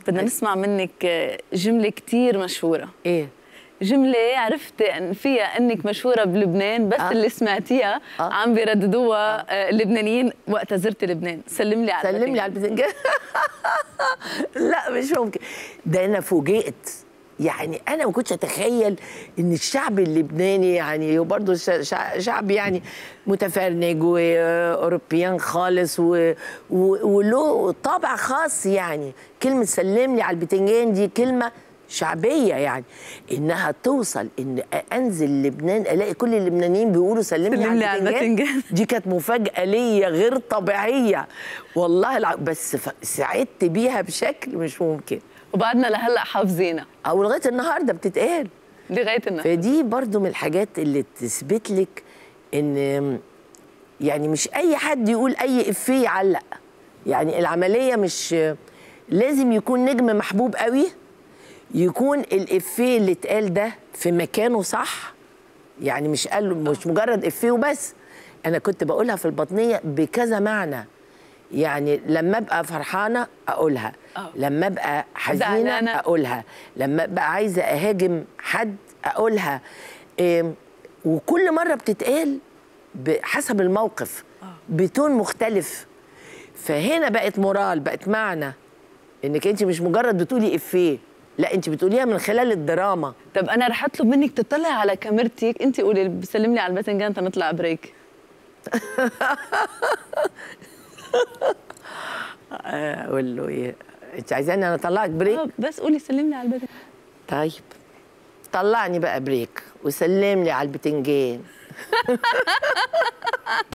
بدنا نسمع منك جملة كتير مشهورة ايه جملة عرفت أن فيها أنك مشهورة بلبنان بس آه. آه. اللي سمعتيها آه. آه. عم بيرددوها آه. اللبنانيين وقت زرت لبنان سلم لي على سلم لي البتنجان. على البتنجان لا مش ممكن ده انا فوجئت يعني انا ما كنتش اتخيل ان الشعب اللبناني يعني وبرضه شعب يعني متفرنج واوروبيان خالص و- و- وله طابع خاص يعني كلمه سلم لي على البتنجان دي كلمه شعبيه يعني انها توصل ان انزل لبنان الاقي كل اللبنانيين بيقولوا سلم لي سلم لي على على البتنجان البتنجان. دي كانت مفاجأة ليا غير طبيعية والله الع... بس ف... سعدت بيها بشكل مش ممكن وبعدنا لهلا حافظينها أو لغاية النهاردة بتتقال لغاية النهارده فدي برضو من الحاجات اللي تثبت لك إن يعني مش أي حد يقول أي إفيه يعلق يعني العملية مش لازم يكون نجم محبوب قوي يكون الإفيه اللي اتقال ده في مكانه صح يعني مش قال مش مجرد افيه وبس انا كنت بقولها في البطنيه بكذا معنى يعني لما ابقى فرحانه اقولها آه. لما ابقى حزينه زعلانة. اقولها لما ابقى عايزه اهاجم حد اقولها إيه وكل مره بتتقال بحسب الموقف بتون مختلف فهنا بقت مورال بقت معنى انك انت مش مجرد بتقولي افيه لا انت بتقوليها من خلال الدراما طب أنا رح أطلب منك تطلعي على كاميرتك أنت قولي بسلم لي على البتنجان تنطلع بريك اقول له ايه انت عايزاني انا اطلعك بريك آه، بس قولي سلم لي على البتنجان طيب طلعني بقى بريك وسلم لي على البتنجان